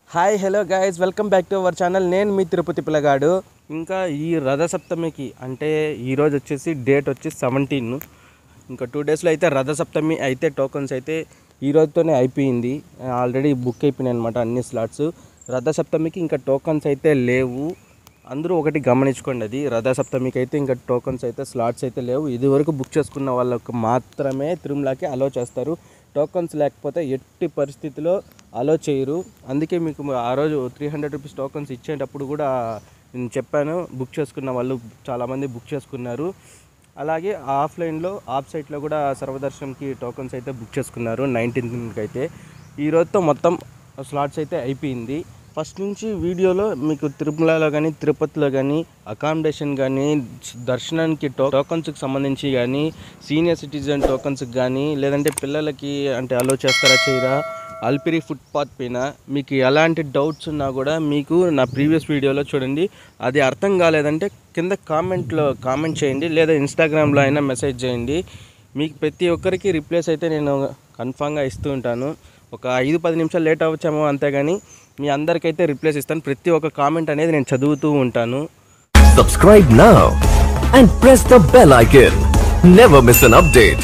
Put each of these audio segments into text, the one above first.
Hi hello guys welcome back to our channel నేను మీ తిరుపతి పిల్లగాడు ఇంకా ఈ రథసప్తమికి అంటే ఈరోజు వచ్చేసి డేట్ వచ్చి సెవెంటీన్ ఇంకా టూ డేస్లో అయితే రథసప్తమి అయితే టోకన్స్ అయితే ఈ రోజుతోనే అయిపోయింది ఆల్రెడీ బుక్ అయిపోయినాయి అనమాట అన్ని స్లాట్స్ రథసప్తమికి ఇంకా టోకన్స్ అయితే లేవు అందరూ ఒకటి గమనించుకోండి అది రథసప్తమికి అయితే ఇంకా టోకన్స్ అయితే స్లాట్స్ అయితే లేవు ఇది వరకు బుక్ చేసుకున్న వాళ్ళకు మాత్రమే తిరుమలకి అలో చేస్తారు టోకన్స్ లేకపోతే ఎట్టి పరిస్థితిలో అలో చేయరు అందుకే మీకు ఆ రోజు త్రీ హండ్రెడ్ రూపీస్ టోకన్స్ ఇచ్చేటప్పుడు కూడా నేను చెప్పాను బుక్ చేసుకున్న వాళ్ళు చాలామంది బుక్ చేసుకున్నారు అలాగే ఆఫ్లైన్లో ఆఫ్ సైట్లో కూడా సర్వదర్శనంకి టోకన్స్ అయితే బుక్ చేసుకున్నారు నైన్టీన్త్కి అయితే ఈ రోజుతో మొత్తం స్లాట్స్ అయితే అయిపోయింది ఫస్ట్ నుంచి వీడియోలో మీకు తిరుమలలో కానీ తిరుపతిలో కానీ అకామిడేషన్ కానీ దర్శనానికి టో టోకన్స్కి సంబంధించి కానీ సీనియర్ సిటిజన్ టోకన్స్కి కానీ లేదంటే పిల్లలకి అంటే అలో చేస్తారా చేయరా అల్పిరి ఫుట్పాత్ పైన మీకు ఎలాంటి డౌట్స్ ఉన్నా కూడా మీకు నా ప్రీవియస్ వీడియోలో చూడండి అది అర్థం కాలేదంటే కింద కామెంట్లో కామెంట్ చేయండి లేదా ఇన్స్టాగ్రామ్లో అయినా మెసేజ్ చేయండి మీకు ప్రతి ఒక్కరికి రిప్లేస్ అయితే నేను కన్ఫామ్గా ఇస్తూ ఉంటాను ఒక ఐదు పది నిమిషాలు లేట్ అవ్వచ్చేమో అంతేగాని మీ అందరికైతే రిప్లేస్ ఇస్తాను ప్రతి ఒక్క కామెంట్ అనేది నేను చదువుతూ ఉంటాను Subscribe now and press the bell icon. Never miss an update.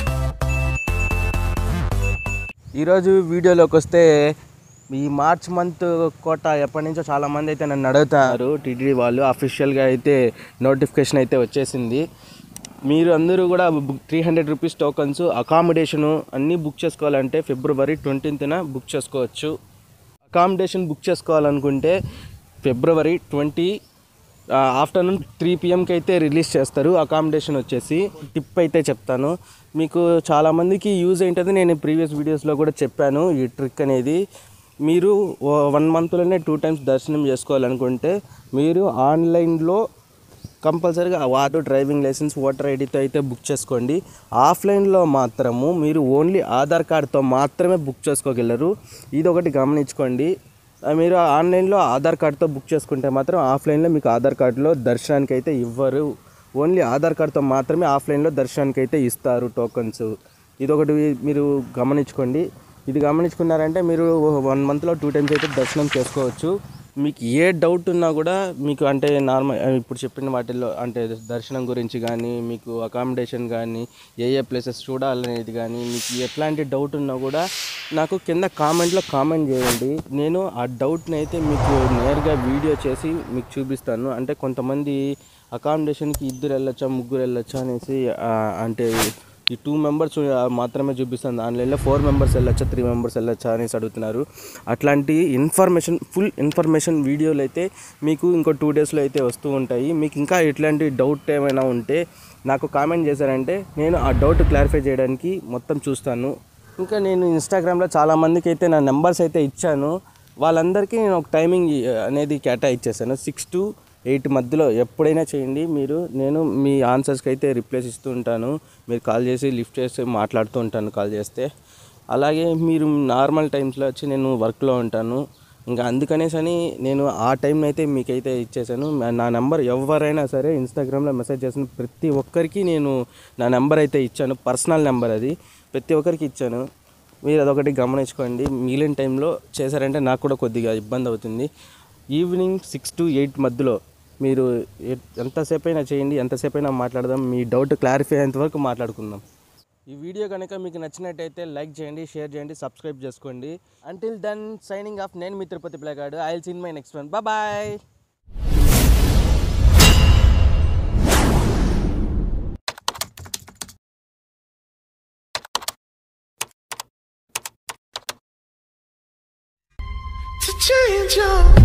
ఈరోజు వీడియోలోకి వస్తే ఈ మార్చ్ మంత్ కోట ఎప్పటి నుంచో చాలామంది అయితే నన్ను అడుగుతారు టీటీడీ వాళ్ళు అఫీషియల్గా అయితే నోటిఫికేషన్ అయితే వచ్చేసింది మీరు అందరూ కూడా book three hundred rupees tokens accommodation అన్నీ బుక్ చేసుకోవాలంటే ఫిబ్రవరి ట్వంటీన్త్న బుక్ చేసుకోవచ్చు అకామిడేషన్ బుక్ చేసుకోవాలనుకుంటే ఫిబ్రవరి ట్వంటీ ఆఫ్టర్నూన్ త్రీ పిఎంకి అయితే రిలీజ్ చేస్తారు అకామిడేషన్ వచ్చేసి టిప్ అయితే చెప్తాను మీకు చాలామందికి యూజ్ ఏంటది నేను ప్రీవియస్ వీడియోస్లో కూడా చెప్పాను ఈ ట్రిక్ అనేది మీరు వన్ మంత్లోనే టూ టైమ్స్ దర్శనం చేసుకోవాలనుకుంటే మీరు ఆన్లైన్లో కంపల్సరీగా వాటర్ డ్రైవింగ్ లైసెన్స్ ఓటర్ ఐడితో అయితే బుక్ చేసుకోండి ఆఫ్లైన్లో మాత్రము మీరు ఓన్లీ ఆధార్ కార్డ్తో మాత్రమే బుక్ చేసుకోగలరు ఇది ఒకటి గమనించుకోండి ఆ, మీరు ఆన్లైన్లో ఆధార్ కార్డ్తో బుక్ చేసుకుంటే మాత్రం ఆఫ్లైన్లో మీకు ఆధార్ కార్డులో దర్శనానికి అయితే ఇవ్వరు ఓన్లీ ఆధార్ కార్డ్తో మాత్రమే ఆఫ్లైన్లో దర్శనానికి అయితే ఇస్తారు టోకన్స్ ఇదొకటి మీరు గమనించుకోండి ఇది గమనించుకున్నారంటే మీరు వన్ మంత్లో టూ టైమ్స్ అయితే దర్శనం చేసుకోవచ్చు మీకు ఏ డౌట్ ఉన్నా కూడా మీకు అంటే నార్మల్ ఇప్పుడు చెప్పిన వాటిల్లో అంటే దర్శనం గురించి కానీ మీకు అకామిడేషన్ కానీ ఏ ఏ ప్లేసెస్ చూడాలనేది కానీ మీకు ఎట్లాంటి డౌట్ ఉన్నా కూడా నాకు కింద కామెంట్లో కామెంట్ చేయండి నేను ఆ డౌట్ని అయితే మీకు నేరుగా వీడియో చేసి మీకు చూపిస్తాను అంటే కొంతమంది అకామిడేషన్కి ఇద్దరు వెళ్ళొచ్చా ముగ్గురు వెళ్ళొచ్చా అనేసి ఆ, అంటే ఈ టూ మెంబర్స్ మాత్రమే చూపిస్తుంది ఆన్లైన్లో ఫోర్ మెంబర్స్ వెళ్ళొచ్చా త్రీ మెంబర్స్ వెళ్ళొచ్చా అనేసి అడుగుతున్నారు అట్లాంటి ఇన్ఫర్మేషన్ ఫుల్ ఇన్ఫర్మేషన్ వీడియోలు అయితే మీకు ఇంకో టూ డేస్లో అయితే వస్తూ ఉంటాయి మీకు ఇంకా ఎట్లాంటి డౌట్ ఏమైనా ఉంటే నాకు కామెంట్ చేశారంటే నేను ఆ డౌట్ క్లారిఫై చేయడానికి మొత్తం చూస్తాను ఇంకా నేను ఇన్స్టాగ్రామ్లో చాలామందికి అయితే నా నెంబర్స్ అయితే ఇచ్చాను వాళ్ళందరికీ నేను ఒక టైమింగ్ అనేది కేటాయించేసాను సిక్స్ టు ఎయిట్ మధ్యలో ఎప్పుడైనా చేయండి మీరు నేను మీ ఆన్సర్స్కి అయితే రిప్లైస్ ఇస్తూ ఉంటాను మీరు కాల్ చేసి లిఫ్ట్ చేసి మాట్లాడుతూ ఉంటాను కాల్ చేస్తే అలాగే మీరు నార్మల్ టైమ్స్లో వచ్చి నేను వర్క్లో ఉంటాను ఇంకా అందుకనేసి అని నేను ఆ టైం అయితే మీకైతే ఇచ్చేసాను నా- నా నెంబర్ ఎవరైనా సరే ఇన్స్టాగ్రామ్లో మెసేజ్ చేసిన ప్రతి ఒక్కరికి నేను నా నెంబర్ అయితే ఇచ్చాను పర్సనల్ నెంబర్ అది ప్రతి ఒక్కరికి ఇచ్చాను మీరు అదొకటి గమనించుకోండి మిగిలిన టైంలో చేశారంటే నాకు కూడా కొద్దిగా ఇబ్బంది అవుతుంది ఈవినింగ్ సిక్స్ టు ఎయిట్ మధ్యలో మీరు ఎ- ఎంతసేపు అయినా చేయండి ఎంతసేపు అయినా మాట్లాడదాం మీ డౌట్ క్లారిఫై అయ్యేంత వరకు మాట్లాడుకుందాం ఈ వీడియో కనుక మీకు నచ్చినట్టయితే లైక్ చేయండి షేర్ చేయండి సబ్స్క్రైబ్ చేసుకోండి అంటిల్ దెన్ సైనింగ్ ఆఫ్ నేను మీ తిరుపతి పిల్లగాడు I will see in my next one bye to change your